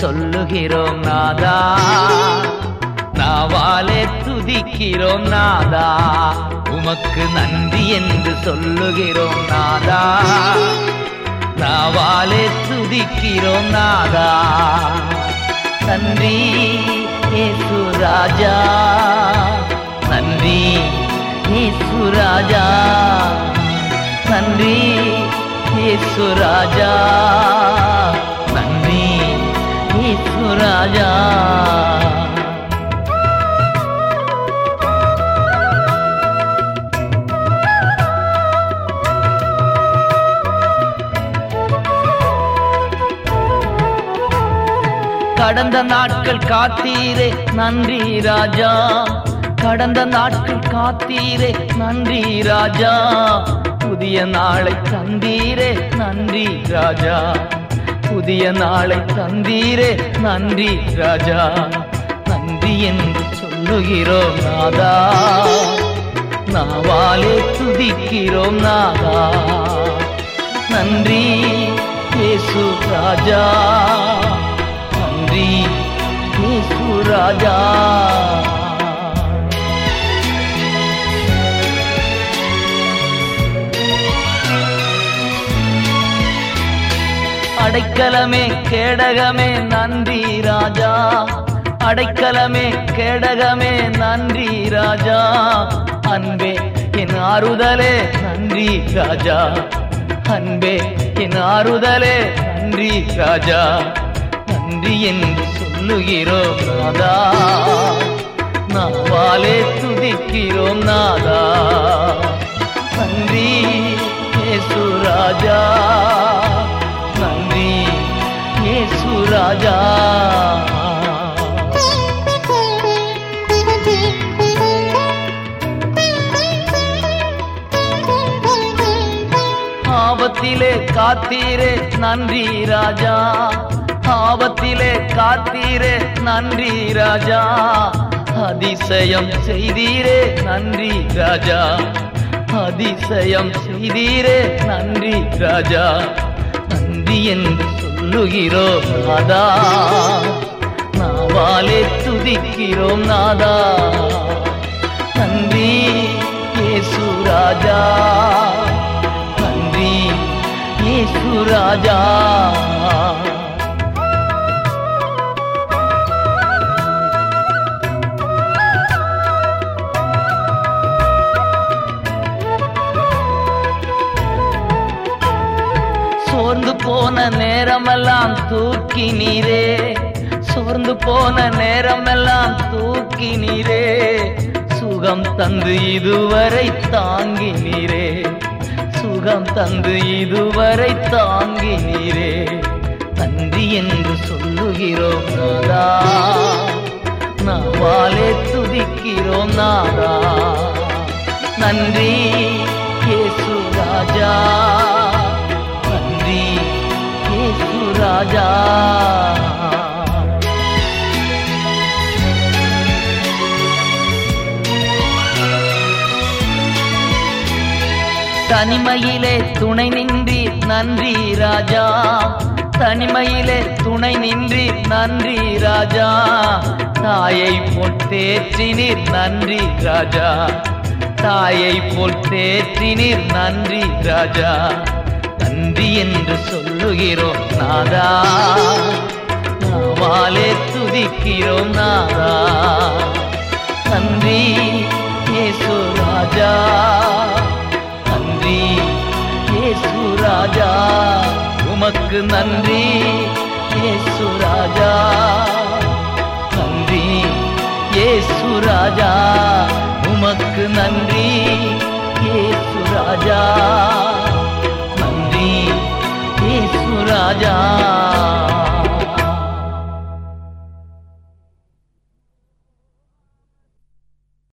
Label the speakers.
Speaker 1: சொல்லுகிறோம் நாதா நாவாலே துதிக்கிறோம் நாதா உமக்கு நன்றி என்று சொல்லுகிறோம் நாதா நாவாலே துதிக்கிறோம் நாதா நன்றி ஏசு ராஜா நன்றி ஏசு ராஜா நன்றி ஏசு ராஜா நன்றி ஏசு ராஜா கடந்த நாட்கள் காத்தீரே நன்றி ராஜா கடந்த நாட்கள் காத்தீரே நன்றி ராஜா புதிய நாளை தந்தீரே நன்றி ராஜா புதிய நாளை தந்தீரே நன்றி ராஜா நன்றி என்று சொல்லுகிறோம் நாதா நாவாலே துதிக்கிறோம் நாதா நன்றி இயேசு ராஜா நன்றி இயேசு ராஜா அடைக்கலமே கேடகமே நன்றி ராஜா அடைக்கலமே கேடகமே நன்றி ராஜா அன்பே என் ஆறுதலே நன்றி ராஜா அன்பே என் ஆறுதலே நன்றி ராஜா நன்றி என்று சொல்லுகிறோம் நாதா நாவாலே துதிக்கிறோம் நாதா நன்றி இயேசு ராஜா நன்றி இயேசு ராஜா ஆபத்திலே காத்தீரே நன்றி ராஜா ஆபத்திலே காத்தீரே நன்றி ராஜா அதிசயம் செய்தீரே நன்றி ராஜா அதிசயம் செய்தீரே நன்றி ராஜா நன்றி என்று சொல்லுகிறோம் நாதா நாவாலே துதிக்கிறோம் நாதா நன்றி இயேசு ராஜா நன்றி இயேசு ராஜா சோர்ந்து போன நேரமெல்லாம் தூக்கி நீரே சோர்ந்து போன நேரமெல்லாம் தூக்கி நீரே சுகம் தந்து இதுவரை தாங்கி நீரே சுகம் தந்து இதுவரை தாங்கி நீரே நன்றி என்று சொல்லுகிறோம் நாதா நாவாலே துதிக்கிறோம் நாதா நன்றி இயேசு ராஜா நன்றி இயேசு ராஜா தனிமையிலே துணை நின்றி நன்றி ராஜா தனிமையிலே துணை நின்றி நன்றி ராஜா தாயை போல் தேற்றினீர் நன்றி ராஜா தாயை போல் தேற்றினீர் நன்றி ராஜா நன்றி என்று சொல்லுகிறோம் நாதா நாவாலே துதிக்கிறோம் நாதா நன்றி இயேசு ராஜா நன்றி இயேசு ராஜா உமக்கு நன்றி இயேசு ராஜா நன்றி இயேசு ராஜா உமக்கு நன்றி இயேசு ராஜா நன்றி இயேசு ராஜா